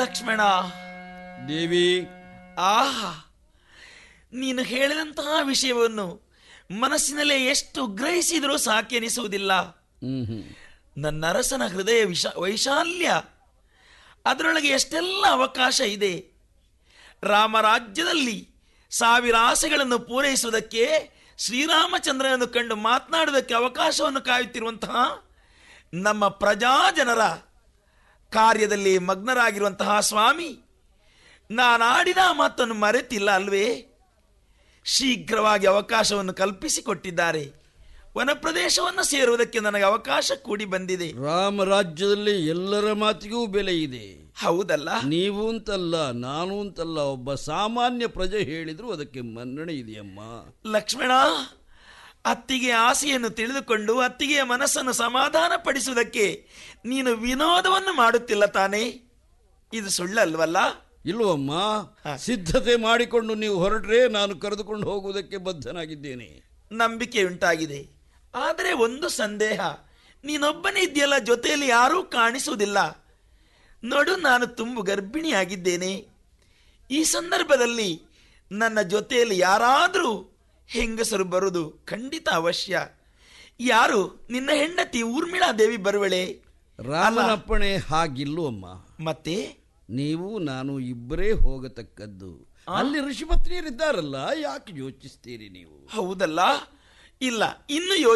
ಲಕ್ಷ್ಮಣ ದೇವಿ ಆಹಾ ನೀನು ಹೇಳಿದಂತಹ ವಿಷಯವನ್ನು ಮನಸ್ಸಿನಲ್ಲೇ ಎಷ್ಟು ಗ್ರಹಿಸಿದರೂ ಸಾಕೆನಿಸುವುದಿಲ್ಲ ಹ್ಮ್ ಹ್ಮ್ ನನ್ನ ಅರಸನ ಹೃದಯ ವಿಶ ವೈಶಾಲ್ಯ ಅದರೊಳಗೆ ಎಷ್ಟೆಲ್ಲ ಅವಕಾಶ ಇದೆ ರಾಮರಾಜ್ಯದಲ್ಲಿ ಸಾವಿರ ಆಸೆಗಳನ್ನು ಪೂರೈಸುವುದಕ್ಕೆ ಶ್ರೀರಾಮಚಂದ್ರನನ್ನು ಕಂಡು ಮಾತನಾಡುವುದಕ್ಕೆ ಅವಕಾಶವನ್ನು ಕಾಯುತ್ತಿರುವಂತಹ ನಮ್ಮ ಪ್ರಜಾಜನರ ಕಾರ್ಯದಲ್ಲಿ ಮಗ್ನರಾಗಿರುವಂತಹ ಸ್ವಾಮಿ ನಾನಾಡಿದ ಮಾತನ್ನು ಮರೆತಿಲ್ಲ ಅಲ್ವೇ ಶೀಘ್ರವಾಗಿ ಅವಕಾಶವನ್ನು ಕಲ್ಪಿಸಿಕೊಟ್ಟಿದ್ದಾರೆ ವನಪ್ರದೇಶವನ್ನು ಸೇರುವುದಕ್ಕೆ ನನಗೆ ಅವಕಾಶ ಕೂಡಿ ಬಂದಿದೆ ರಾಮರಾಜ್ಯದಲ್ಲಿ ಎಲ್ಲರ ಮಾತಿಗೂ ಬೆಲೆ ಇದೆ ಹೌದಲ್ಲ ನೀವು ಅಂತಲ್ಲ ನಾನು ಅಂತಲ್ಲ ಒಬ್ಬ ಸಾಮಾನ್ಯ ಪ್ರಜೆ ಹೇಳಿದ್ರು ಅದಕ್ಕೆ ಮನ್ನಣೆ ಇದೆಯಮ್ಮ ಲಕ್ಷ್ಮಣ ಅತ್ತಿಗೆ ಆಸೆಯನ್ನು ತಿಳಿದುಕೊಂಡು ಅತ್ತಿಗೆಯ ಮನಸ್ಸನ್ನು ಸಮಾಧಾನ ಪಡಿಸುವುದಕ್ಕೆ ನೀನು ವಿನೋದವನ್ನು ಮಾಡುತ್ತಿಲ್ಲ ತಾನೇ ಇದು ಸುಳ್ಳಲ್ವಲ್ಲ ಇಲ್ವಮ್ಮ ಹ. ಸಿದ್ಧತೆ ಮಾಡಿಕೊಂಡು ನೀವು ಹೊರಟ್ರೆ ನಾನು ಕರೆದುಕೊಂಡು ಹೋಗುವುದಕ್ಕೆ ಬದ್ಧನಾಗಿದ್ದೇನೆ ನಂಬಿಕೆ ಉಂಟಾಗಿದೆ ಆದರೆ ಒಂದು ಸಂದೇಹ ನೀನೊಬ್ಬನೇ ಇದೆಯಲ್ಲ ಜೊತೆಯಲ್ಲಿ ಯಾರೂ ಕಾಣಿಸುವುದಿಲ್ಲ ನೋಡು ನಾನು ತುಂಬು ಗರ್ಭಿಣಿಯಾಗಿದ್ದೇನೆ ಈ ಸಂದರ್ಭದಲ್ಲಿ ನನ್ನ ಜೊತೆಯಲ್ಲಿ ಯಾರಾದರೂ ಹೆಂಗಸರು ಬರುವುದು ಖಂಡಿತ ಅವಶ್ಯ ಯಾರು ನಿನ್ನ ಹೆಂಡತಿ ಊರ್ಮಿಳಾ ದೇವಿ ಬರುವಳೆ ರಾಮನಪ್ಪಣೆ ಹಾಗಿಲ್ವಮ್ಮ ಮತ್ತೆ ನೀವು ನಾನು ಇಬ್ಬರೇ ಹೋಗತಕ್ಕದ್ದು ಅಲ್ಲಿ ಋಷಿಪತ್ನಿಯರಿದ್ದಾರಲ್ಲ ಯಾಕೆ ಯೋಚಿಸ್ತೀರಿ ನೀವು ಹೌದಲ್ಲ ಇಲ್ಲ ಇನ್ನು